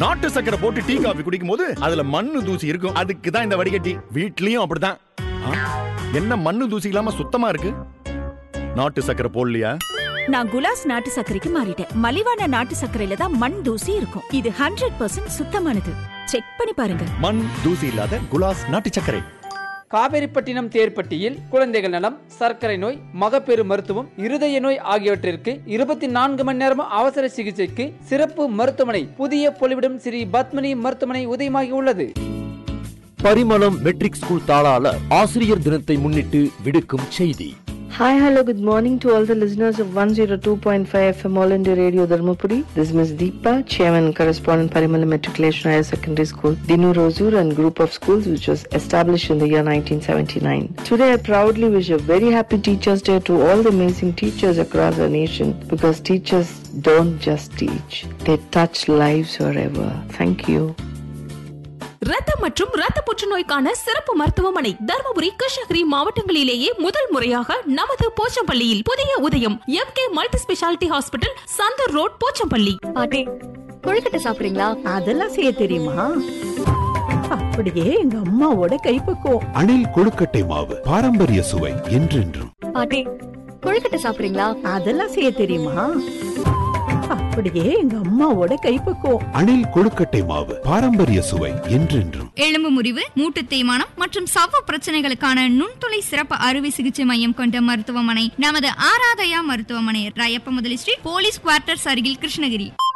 நாட்டு சக்கரை போட்டு டீ காபி குடிக்கும் போது அதுல மண்ணு தூசி இருக்கும் அதுக்கு தான் இந்த வடிகட்டி வீட்லயும் அப்படிதான் ஆ, என்ன மண்ணு தூசி இல்லாம சுத்தமா இருக்கு நாட்டு சக்கரை போடலையா நான் குலாஸ் நாட்டு சர்க்கரைக்கு மாறிட்டேன் மலிவான நாட்டு சர்க்கரையில தான் மண் தூசி இருக்கும் இது ஹண்ட்ரட் பர்சன்ட் சுத்தமானது செக் பண்ணி பாருங்க மண் தூசி இல்லாத குலாஸ் நாட்டு சர்க்கரை காவேரிப்பட்டினம் தேர்ப்பட்டியில் குழந்தைகள் நலம் சர்க்கரை நோய் மகப்பேறு மருத்துவம் இருதய நோய் ஆகியவற்றிற்கு இருபத்தி நான்கு மணி நேரம் அவசர சிகிச்சைக்கு சிறப்பு மருத்துவமனை புதிய பொலிவிடம் ஸ்ரீ பத்மினி மருத்துவமனை உதயமாகி உள்ளது பரிமளம் மெட்ரிக் ஸ்கூல் தாளாளர் ஆசிரியர் தினத்தை முன்னிட்டு விடுக்கும் செய்தி Hi, hello, good morning to all the listeners of 102.5 FM All India Radio Dharmapuri. This is Ms. Deepa, Chairman and Correspondent Parimala Matriculation Higher Secondary School, Dinu Rozur and group of schools which was established in the year 1979. Today I proudly wish a very happy Teachers Day to all the amazing teachers across our nation because teachers don't just teach, they touch lives forever. Thank you. ரத்தம் மற்றும் ரத்த புற்றுநோய்க்கான சிறப்பு மருத்துவமனை தருமபுரி கிருஷ்ணகிரி மாவட்டங்களிலேயே முதல் முறையாக நமது போச்சம்பள்ளியில் புதிய Udhayam M K multi speciality hospital Santhur road Pochampalli பாட்டி கொழுக்கட்டை சாப்பிடுறீங்களா அதெல்லாம் செய்ய தெரியுமா அப்படியே எங்க அம்மாவோட கைப்பக்குவம் அணில் கொழுக்கட்டை மாவு பாரம்பரிய சுவை என்றென்றும் பாட்டி கொழுக்கட்டை சாப்பிடுறீங்களா அதெல்லாம் செய்ய தெரியுமா அப்படியே எங்க அம்மாவோட கைப்பக்குவம் அணில் கொழுக்கட்டை மாவு பாரம்பரிய சுவை என்றென்றும் எலும்பு முறிவு மூட்டு தேய்மானம் மற்றும் சவ்வு பிரச்சனைகளுக்கான நுண்துளை சிறப்பு அறுவை சிகிச்சை மையம் கொண்ட மருத்துவமனை நமது ஆராதயா மருத்துவமனை ராயப்ப முதலி ஸ்ட்ரீட் போலீஸ் குவார்ட்டர்ஸ் அருகில் கிருஷ்ணகிரி